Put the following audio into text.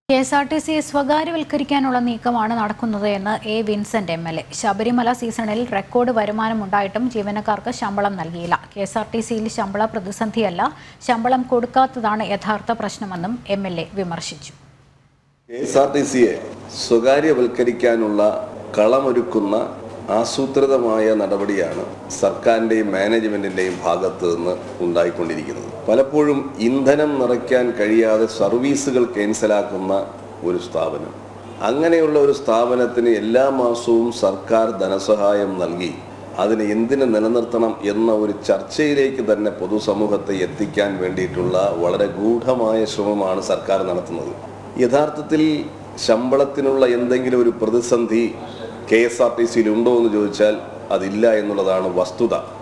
K S R T സിയെ സ്വകാര്യവൽക്കരിക്കാനുള്ള നീക്കമാണ് നടക്കുന്നത് എന്ന് A Vincent M L A Sabarimala സീസണിൽ റെക്കോർഡ് വരുമാനമുണ്ടായിട്ടും ജീവനക്കാർക്ക് ശമ്പളം നൽകിയില്ല കെ എസ് ആർ ടി സിയിൽ ശമ്പള പ്രതിസന്ധിയല്ല ശമ്പളം കൊടുക്കാത്തതാണ് യഥാർത്ഥ പ്രശ്നമെന്നും എം എൽ എ വിമർശിച്ചു കെ എസ് ആർ ടി സിയെ സ്വകാര്യവൽക്കരിക്കാനുള്ള കളമൊരുക്കുന്ന ആസൂത്രിതമായ നടപടിയാണ് സർക്കാരിൻ്റെയും മാനേജ്മെൻറ്റിൻ്റെയും ഭാഗത്ത് നിന്ന് ഉണ്ടായിക്കൊണ്ടിരിക്കുന്നത് പലപ്പോഴും ഇന്ധനം നിറയ്ക്കാൻ കഴിയാതെ സർവീസുകൾ ക്യാൻസലാക്കുന്ന ഒരു സ്ഥാപനം അങ്ങനെയുള്ള ഒരു സ്ഥാപനത്തിന് എല്ലാ മാസവും സർക്കാർ ധനസഹായം നൽകി അതിനെ എന്തിനു നിലനിർത്തണം എന്ന ഒരു ചർച്ചയിലേക്ക് തന്നെ പൊതുസമൂഹത്തെ എത്തിക്കാൻ വേണ്ടിയിട്ടുള്ള വളരെ ഗൂഢമായ ശ്രമമാണ് സർക്കാർ നടത്തുന്നത് യഥാർത്ഥത്തിൽ ശമ്പളത്തിനുള്ള എന്തെങ്കിലും ഒരു പ്രതിസന്ധി കെ എസ് ആർ ടി സിയിൽ ഉണ്ടോ എന്ന് ചോദിച്ചാൽ അതില്ല എന്നുള്ളതാണ് വസ്തുത